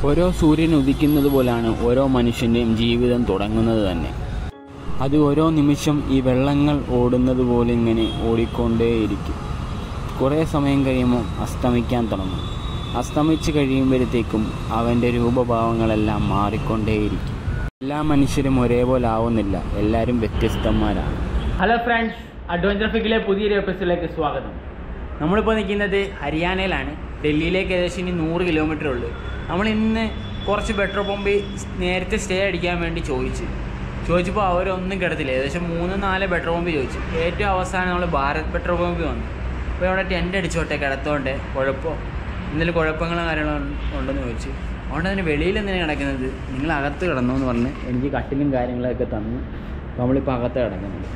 ഓരോ സൂര്യൻ ഉദിക്കുന്നത് പോലാണ് ഓരോ മനുഷ്യൻ്റെയും ജീവിതം തുടങ്ങുന്നത് തന്നെ അത് ഓരോ നിമിഷം ഈ വെള്ളങ്ങൾ ഓടുന്നത് പോലെ ഇങ്ങനെ ഓടിക്കൊണ്ടേയിരിക്കും കുറേ സമയം കഴിയുമ്പോൾ അസ്തമിക്കാൻ തുടങ്ങും അസ്തമിച്ച് കഴിയുമ്പോഴത്തേക്കും അവൻ്റെ രൂപഭാവങ്ങളെല്ലാം മാറിക്കൊണ്ടേയിരിക്കും എല്ലാ മനുഷ്യരും ഒരേപോലെ ആവുന്നില്ല എല്ലാവരും വ്യത്യസ്തന്മാരാണ് ഹലോ ഫ്രണ്ട്സ് അഡ്വഞ്ചർ ഫിക്കിലെ പുതിയൊരു എപ്പിസോഡിലേക്ക് സ്വാഗതം നമ്മളിപ്പോൾ നിൽക്കുന്നത് ഹരിയാനയിലാണ് ഡൽഹിയിലേക്ക് ഏകദേശം ഇനി നൂറ് കിലോമീറ്റർ ഉള്ളു നമ്മൾ ഇന്ന് കുറച്ച് പെട്രോൾ പമ്പിൽ നേരത്തെ സ്റ്റേ അടിക്കാൻ വേണ്ടി ചോദിച്ചു ചോദിച്ചപ്പോൾ അവരൊന്നും കിടത്തില്ല ഏകദേശം മൂന്ന് നാല് പെട്രോൾ പമ്പ് ചോദിച്ചു ഏറ്റവും അവസാനം നമ്മൾ ഭാരത് പെട്രോൾ പമ്പിൽ വന്നു അപ്പോൾ അവിടെ ടെൻ്റ് അടിച്ചോട്ടെ കിടത്തോട്ടെ കുഴപ്പം എന്തെങ്കിലും കുഴപ്പങ്ങളോ കാര്യങ്ങളോ ഉണ്ടെന്ന് ചോദിച്ചു അതുകൊണ്ട് അതിന് വെളിയിൽ എന്തിനാണ് കിടക്കുന്നത് നിങ്ങൾ അകത്ത് കിടന്നു എന്ന് പറഞ്ഞ് എനിക്ക് കട്ടിലും കാര്യങ്ങളൊക്കെ തന്നു നമ്മളിപ്പോൾ അകത്ത് കിടക്കുന്നുണ്ട്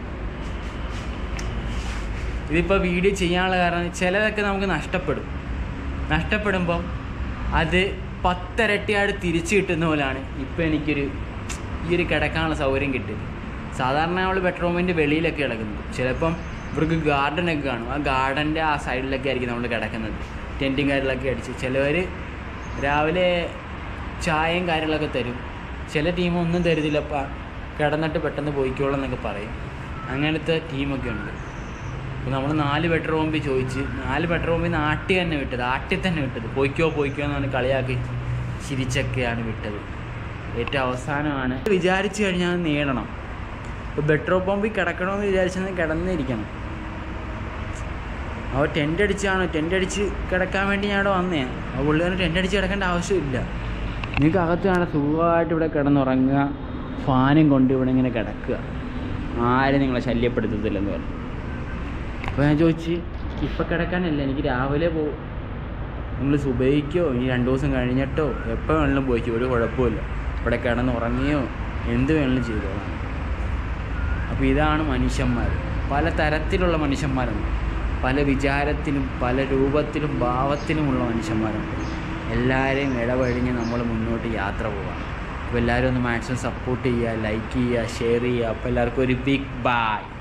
ഇതിപ്പോൾ വീഡിയോ ചെയ്യാനുള്ള കാരണം ചിലതൊക്കെ നമുക്ക് നഷ്ടപ്പെടും നഷ്ടപ്പെടുമ്പം അത് പത്തിരട്ടിയായിട്ട് തിരിച്ചു കിട്ടുന്ന പോലെയാണ് ഇപ്പോൾ എനിക്കൊരു ഈ ഒരു കിടക്കാനുള്ള സൗകര്യം കിട്ടിയത് സാധാരണ നമ്മൾ ബെഡ്റൂമിൻ്റെ വെളിയിലൊക്കെ കിടക്കുന്നത് ചിലപ്പം ഇവർക്ക് ഗാർഡനൊക്കെ കാണും ആ ഗാർഡൻ്റെ ആ സൈഡിലൊക്കെ ആയിരിക്കും നമ്മൾ കിടക്കുന്നത് ടെൻറ്റും കാര്യങ്ങളൊക്കെ അടിച്ച് ചിലവർ രാവിലെ ചായയും കാര്യങ്ങളൊക്കെ തരും ചില ടീം ഒന്നും തരുന്നില്ലപ്പാ കിടന്നിട്ട് പെട്ടെന്ന് പോയിക്കോളാം എന്നൊക്കെ പറയും അങ്ങനത്തെ ടീമൊക്കെ ഉണ്ട് അപ്പോൾ നമ്മൾ നാല് ബെഡ്റൂമിൽ ചോദിച്ച് നാല് ബെഡ്റൂമിൽ നിന്ന് ആട്ടി തന്നെ വിട്ടത് ആട്ടി തന്നെ വിട്ടത് പോയിക്കോ പോയിക്കോ എന്ന് പറഞ്ഞ് കളിയാക്കി ചിരിച്ചൊക്കെയാണ് വിട്ടത് ഏറ്റവും അവസാനമാണ് വിചാരിച്ചു കഴിഞ്ഞാൽ അത് നേടണം ഇപ്പോൾ ബെഡ്റൂം പമ്പിൽ കിടക്കണമെന്ന് വിചാരിച്ചത് കിടന്നിരിക്കണം അപ്പോൾ ടെൻ്റ് അടിച്ചാണ് ടെൻ്റ് അടിച്ച് കിടക്കാൻ വേണ്ടി ഞാൻ ഇവിടെ വന്നേ ആ പുള്ളിക്കാരൻ ടെൻ്റ് അടിച്ച് കിടക്കേണ്ട ആവശ്യമില്ല നിങ്ങൾക്ക് അകത്ത് കാണാൻ സുഖമായിട്ട് ഇവിടെ കിടന്നുറങ്ങുക ഫാനും കൊണ്ട് ഇവിടെ ഇങ്ങനെ കിടക്കുക ആരും നിങ്ങളെ ശല്യപ്പെടുത്തത്തില്ലെന്ന് പറഞ്ഞു അപ്പോൾ ഞാൻ ചോദിച്ച് ഇപ്പം കിടക്കാനല്ല എനിക്ക് രാവിലെ പോകും നിങ്ങൾ സുബൈക്കോ ഇനി രണ്ട് ദിവസം കഴിഞ്ഞിട്ടോ എപ്പോൾ വേണമെങ്കിലും പോയിക്കോ ഒരു കുഴപ്പമില്ല ഇവിടെ കിടന്ന് ഉറങ്ങിയോ എന്ത് വേണമെങ്കിലും ചെയ്തോളാം അപ്പോൾ ഇതാണ് മനുഷ്യന്മാർ പല തരത്തിലുള്ള മനുഷ്യന്മാരുണ്ട് പല വിചാരത്തിലും പല രൂപത്തിലും ഭാവത്തിലുമുള്ള മനുഷ്യന്മാരുണ്ട് എല്ലാവരെയും ഇടപഴഞ്ഞ് നമ്മൾ മുന്നോട്ട് യാത്ര പോവാം അപ്പോൾ എല്ലാവരും ഒന്ന് മാക്സിമം സപ്പോർട്ട് ചെയ്യുക ലൈക്ക് ചെയ്യുക ഷെയർ ചെയ്യുക അപ്പോൾ എല്ലാവർക്കും ഒരു ബിഗ് ബായ്